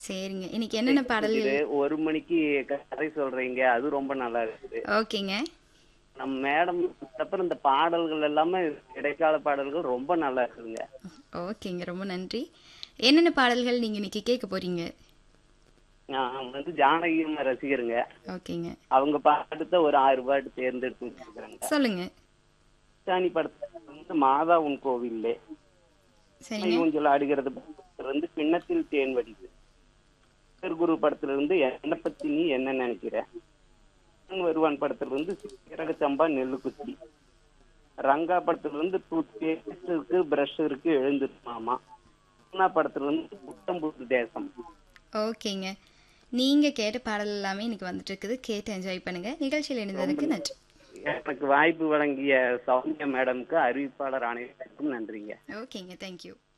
சரிங்க இன்னைக்கு என்னென்ன பாடல்கள் இது ஒரு மணிக்கு கதை சொல்றீங்க அது ரொம்ப நல்லா இருக்குது ஓகேங்க நம்ம மேடம் அப்புறம் இந்த பாடல்கள் எல்லாமே இடைக்கால பாடல்கள் ரொம்ப நல்லா இருக்குதுங்க ஓகேங்க ரொம்ப நன்றி என்னென்ன பாடல்கள் நீங்கள் இன்னைக்கு கேட்க போறீங்க நான் வந்து ஜானகி அம்மா ரசிகருங்க ஓகேங்க அவங்க பாட்டு ஒரு ஆறு பாட்டு தேர்ந்தெடுத்து வச்சிருக்காங்க சொல்லுங்க சாணி படத்துல வந்து மாதா உன் கோவில்லே சரிங்க ஊஞ்சல் ஆடுகிறது படத்துல இருந்து கிண்ணத்தில் தேன் வடிது குரு படத்துல இருந்து என்னை பத்தி நீ என்ன நினைக்கிற நான் வருவான் படத்துல இருந்து சீரக சம்பா நெல்லு குச்சி ரங்கா படத்துல இருந்து டூத் பேஸ்ட் இருக்கு பிரஷ் இருக்கு எழுந்துரு மாமா அண்ணா படத்துல இருந்து புத்தம் புது தேசம் ஓகேங்க நீங்கள் கேட்ட பாடல் எல்லாமே இன்னைக்கு வந்துட்டு இருக்குது கேட்டு என்ஜாய் பண்ணுங்க நிகழ்ச்சியில் இணைந்ததுக்கு நன்றி எனக்கு வாய்ப்பு வழங்கிய சௌமியா மேடம்க்கு அறிவிப்பாளர் அனைவருக்கும் நன்றிங்க ஓகேங்க தேங்க்யூ